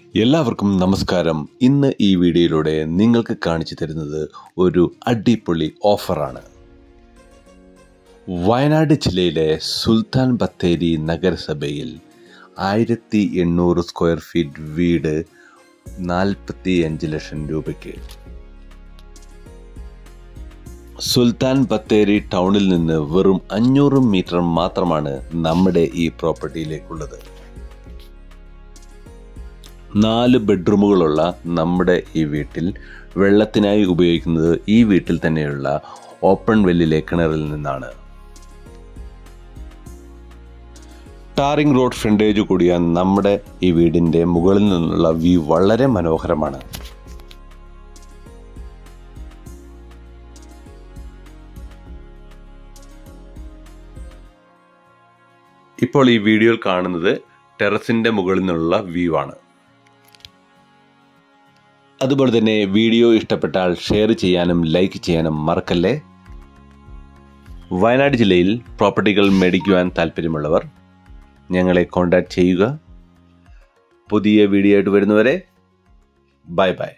എല്ലാവർക്കും നമസ്കാരം ഇന്ന് ഈ വീഡിയോയിലൂടെ നിങ്ങൾക്ക് കാണിച്ചു തരുന്നത് ഒരു അടിപൊളി ഓഫറാണ് വയനാട് ജില്ലയിലെ സുൽത്താൻ ബത്തേരി നഗരസഭയിൽ ആയിരത്തി എണ്ണൂറ് സ്ക്വയർ ഫീറ്റ് വീട് നാൽപ്പത്തി അഞ്ച് ലക്ഷം രൂപയ്ക്ക് സുൽത്താൻ ബത്തേരി ടൗണിൽ നിന്ന് വെറും അഞ്ഞൂറ് മീറ്റർ മാത്രമാണ് നമ്മുടെ ഈ പ്രോപ്പർട്ടിയിലേക്കുള്ളത് നാല് ബെഡ്റൂമുകളുള്ള നമ്മുടെ ഈ വീട്ടിൽ വെള്ളത്തിനായി ഉപയോഗിക്കുന്നത് ഈ വീട്ടിൽ തന്നെയുള്ള ഓപ്പൺ വെല്ലിലെ കിണറിൽ നിന്നാണ് ടാറിംഗ് റോഡ് ഫ്രണ്ടേജ് കൂടിയ നമ്മുടെ ഈ വീടിൻ്റെ മുകളിൽ നിന്നുള്ള വ്യൂ വളരെ മനോഹരമാണ് ഇപ്പോൾ ഈ വീഡിയോയിൽ കാണുന്നത് ടെറസിൻ്റെ മുകളിൽ നിന്നുള്ള വ്യൂ ആണ് അതുപോലെ തന്നെ വീഡിയോ ഇഷ്ടപ്പെട്ടാൽ ഷെയർ ചെയ്യാനും ലൈക്ക് ചെയ്യാനും മറക്കല്ലേ വയനാട് ജില്ലയിൽ പ്രോപ്പർട്ടികൾ മേടിക്കുവാൻ താല്പര്യമുള്ളവർ ഞങ്ങളെ കോൺടാക്റ്റ് ചെയ്യുക പുതിയ വീഡിയോ ആയിട്ട് വരുന്നവരെ ബൈ ബൈ